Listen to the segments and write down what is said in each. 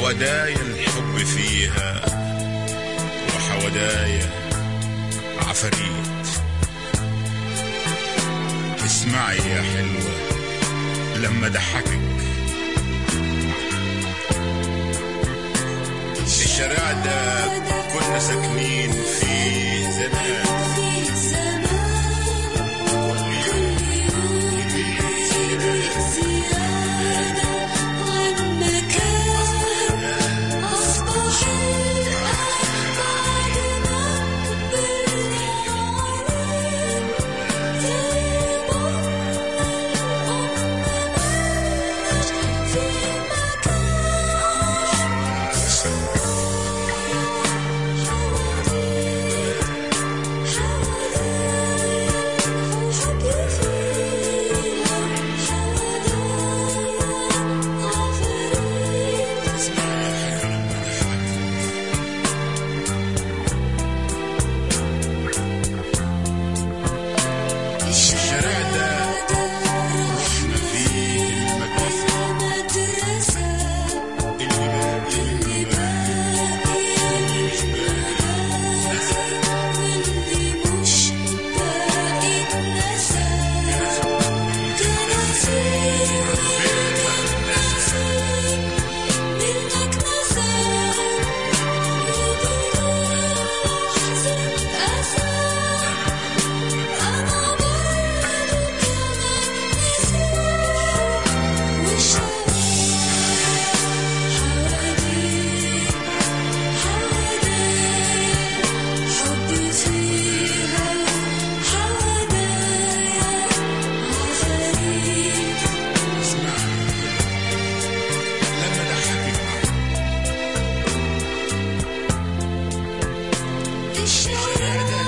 حودايا الحب فيها وحودايا عفاريت اسمعي يا حلوة لما ضحكك الشارع ده كنا ساكنين فيه زمان الشارع ده رحنا فيه المدرسة اللي باقي اللي باقي مش حبي فيها حودايا عفاريت لما ضحكك الشارع ده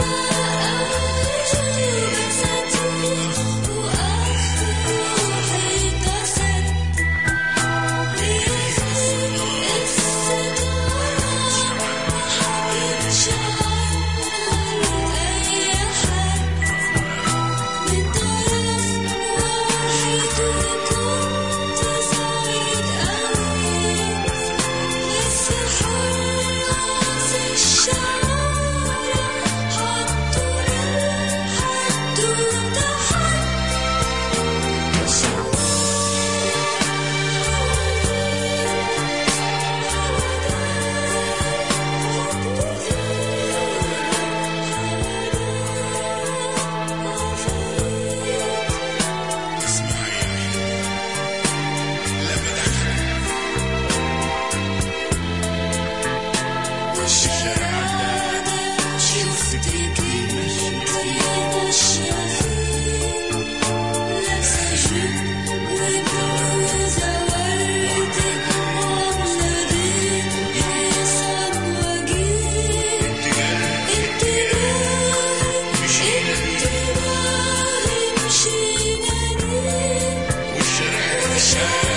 أول بساتين وآخره حيتسد بيفصل الستار محدش يعرف أي حد من طرف واحد وكنت سعيد أوي لسه حرة في الشوارع حطوا للحدوتة حد اسمعي يا حلوة لما ضحكك الشارع ده شفتك انتي ماشية فيه لابسة جيب وبلوزة وردي وعاملة رجلي صبوجين اتجاهي اتجاهي مشينا ليه والشارع